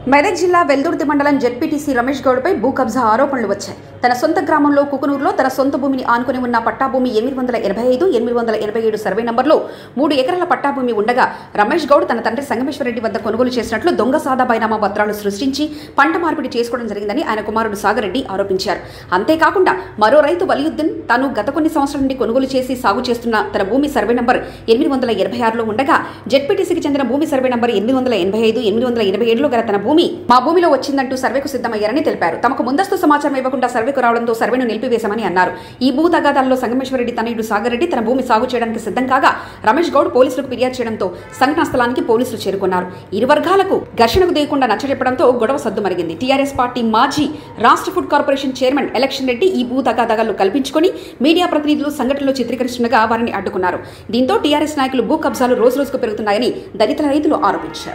మెదక్ జిల్లా వెల్దుర్తి మండలం జెడ్పీటీసీ రమేష్ గౌడ్పై భూ కబ్జా ఆరోపణలు వచ్చాయి తన సొంత గ్రామంలో కుకునూరులో తన సొంత భూమిని ఆనుకుని ఉన్న పట్టాభూమి ఎనిమిది వందల ఎనభై ఐదు ఎనిమిది వందల ఎనభై ఏడు సర్వే నంబర్లో మూడు ఎకరాల పట్టాభూమి ఉండగా రమేష్ గౌడ్ తన తండ్రి సంగమేశ్వరరెడ్డి వద్ద కొనుగోలు చేసినట్లు దొంగ సాదా బైనామా పత్రాలు సృష్టించి పంట మార్పిడి చేసుకోవడం జరిగిందని ఆయన కుమారుడు సాగరెడ్డి ఆరోపించారు అంతేకాకుండా మరో రైతు వలియుద్దీన్ తాను గత కొన్ని సంవత్సరాల నుండి కొనుగోలు చేసి సాగు చేస్తున్న తన భూమి సర్వే నంబర్ ఎనిమిది వందల ఎనభై ఆరులో ఉండగా జెడ్పీటీసీకి చెందిన భూమి సర్వే నంబర్ ఎనిమిది వందల ఎనభై ఐదు ఎనిమిది వందల ఎనభై ఏడులో గల తన భూమి మా భూమిలో వచ్చిందంటూ సర్వేకు సిద్ధమయ్యారని తెలిపారు తమకు ముందస్తు సమాచారం ఇవ్వకుండా సర్వేకు రావడంతో సర్వేను నిలిపివేశామని అన్నారు ఈ భూ తగాదాల్లో సంగమేశ్వరరెడ్డి తనయుడు సాగర్ రెడ్డి తన భూమి సాగు చేయడానికి సిద్ధం కాగా రమేష్ గౌడ్ పోలీసులకు ఫిర్యాదు చేయడంతో సంఘటనా స్థలానికి పోలీసులు చేరుకున్నారు ఇరు వర్గాలకు ఘర్షణకు దేయకుండా నచ్చజెప్పడంతో గొడవ సద్దుమరిగింది టీఆర్ఎస్ పార్టీ మాజీ రాష్ట్ర food corporation chairman election Reddy ఈ భూ తగాదాలు కల్పించుకొని మీడియా ప్రతినిధులు సంఘటనలో చిత్రీకరిస్తుండగా వారిని అడ్డుకున్నారు దీంతో టీఆర్ఎస్ నాయకులు భూ కబ్జాలు రోజు రోజుకు పెరుగుతున్నాయని దళిత రైతులు ఆరోపించారు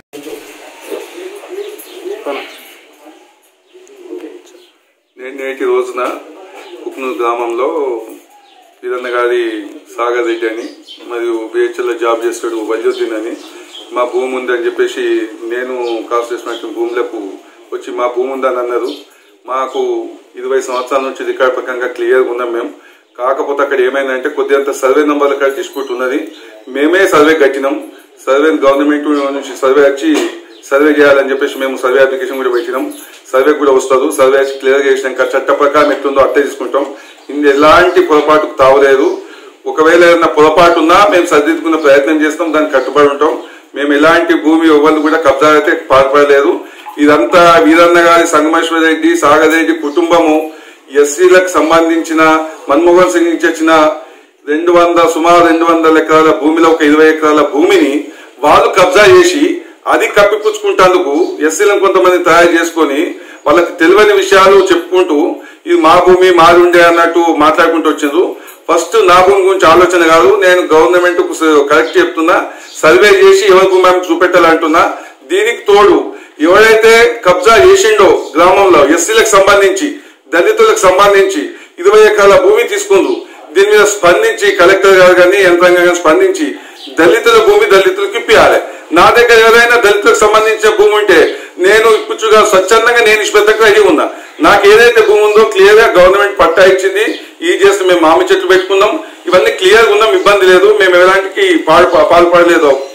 నేను నేటి రోజున కుక్నూరు గ్రామంలో వీరన్న గారి సాగర్ రెడ్డి అని మరియు బిహెచ్ఎల్లో జాబ్ చేస్తాడు వల్యుద్దీన్ అని మా భూమి ఉందని చెప్పేసి నేను కార్పొరేషన్ యాక్ట్ భూములకు వచ్చి మా భూమి ఉందని అన్నారు మాకు ఇరవై సంవత్సరాల నుంచి రికార్డ్ ప్రకారంగా క్లియర్గా ఉన్నాం మేము కాకపోతే అక్కడ ఏమైందంటే కొద్దిగంత సర్వే నంబర్ల కాడ డిస్ప్యూట్ ఉన్నది మేమే సర్వే కట్టినాం సర్వే గవర్నమెంట్ నుంచి సర్వే వచ్చి సర్వే చేయాలని చెప్పేసి మేము సర్వే అప్లికేషన్ కూడా పెట్టినాం సర్వే కూడా వస్తుంది సర్వే క్లియర్ చేసినాక చట్ట ప్రకారం ఎట్లుందో అట్టే తీసుకుంటాం ఇందు ఎలాంటి పొరపాటుకు తావలేదు ఒకవేళ ఏదైనా పొరపాటు ఉన్నా మేము సరిదిద్దుకునే ప్రయత్నం చేస్తాం దానికి కట్టుబడి ఉంటాం మేము ఎలాంటి భూమి ఎవరు కూడా కబ్జా అయితే పాల్పడలేదు ఇదంతా వీరన్న గారి సంగమేశ్వర రెడ్డి సాగర్ రెడ్డి కుటుంబము ఎస్సీలకు సంబంధించిన మన్మోహన్ సింగ్ నుంచి వచ్చిన రెండు వందల సుమారు రెండు వందల ఎకరాల భూమిలో ఒక ఇరవై ఎకరాల భూమిని వాళ్ళు కబ్జా చేసి అది కప్పిపుచ్చుకుంటేందుకు ఎస్సీలను కొంతమంది తయారు చేసుకొని వాళ్ళకి తెలియని విషయాలు చెప్పుకుంటూ ఇది మా భూమి మాది ఉండే అన్నట్టు మాట్లాడుకుంటూ వచ్చిండ్రు ఫస్ట్ నా భూమి గురించి ఆలోచన కాదు నేను గవర్నమెంట్ కు కరెక్ట్ చెప్తున్నా సర్వే చేసి ఎవరి భూమి ఆమెకు చూపెట్టాలంటున్నా దీనికి తోడు ఎవరైతే కబ్జా చేసిండో గ్రామంలో ఎస్సీలకు సంబంధించి దళితులకు సంబంధించి ఇరవై ఎకరాల భూమి తీసుకుందు దీని మీద స్పందించి కలెక్టర్ గారు కానీ యంత్రాంగం కానీ స్పందించి దళితుల భూమి దళితులకు ఇప్పియాలి నా దగ్గర ఏదైనా దళితులకు సంబంధించిన భూమి ఉంటే నేను ఇప్పుచుగా స్వచ్ఛందంగా నేను ఇష్టపెట్టక రెడీ ఉన్నా నాకు ఏదైతే భూమి ఉందో క్లియర్ గా గవర్నమెంట్ పట్టా ఇచ్చింది ఈ చేస్తే మేము మామి చెట్లు పెట్టుకున్నాం ఇవన్నీ క్లియర్ గా ఉన్నాం ఇబ్బంది లేదు మేము ఎలాంటి పాల్పడలేదు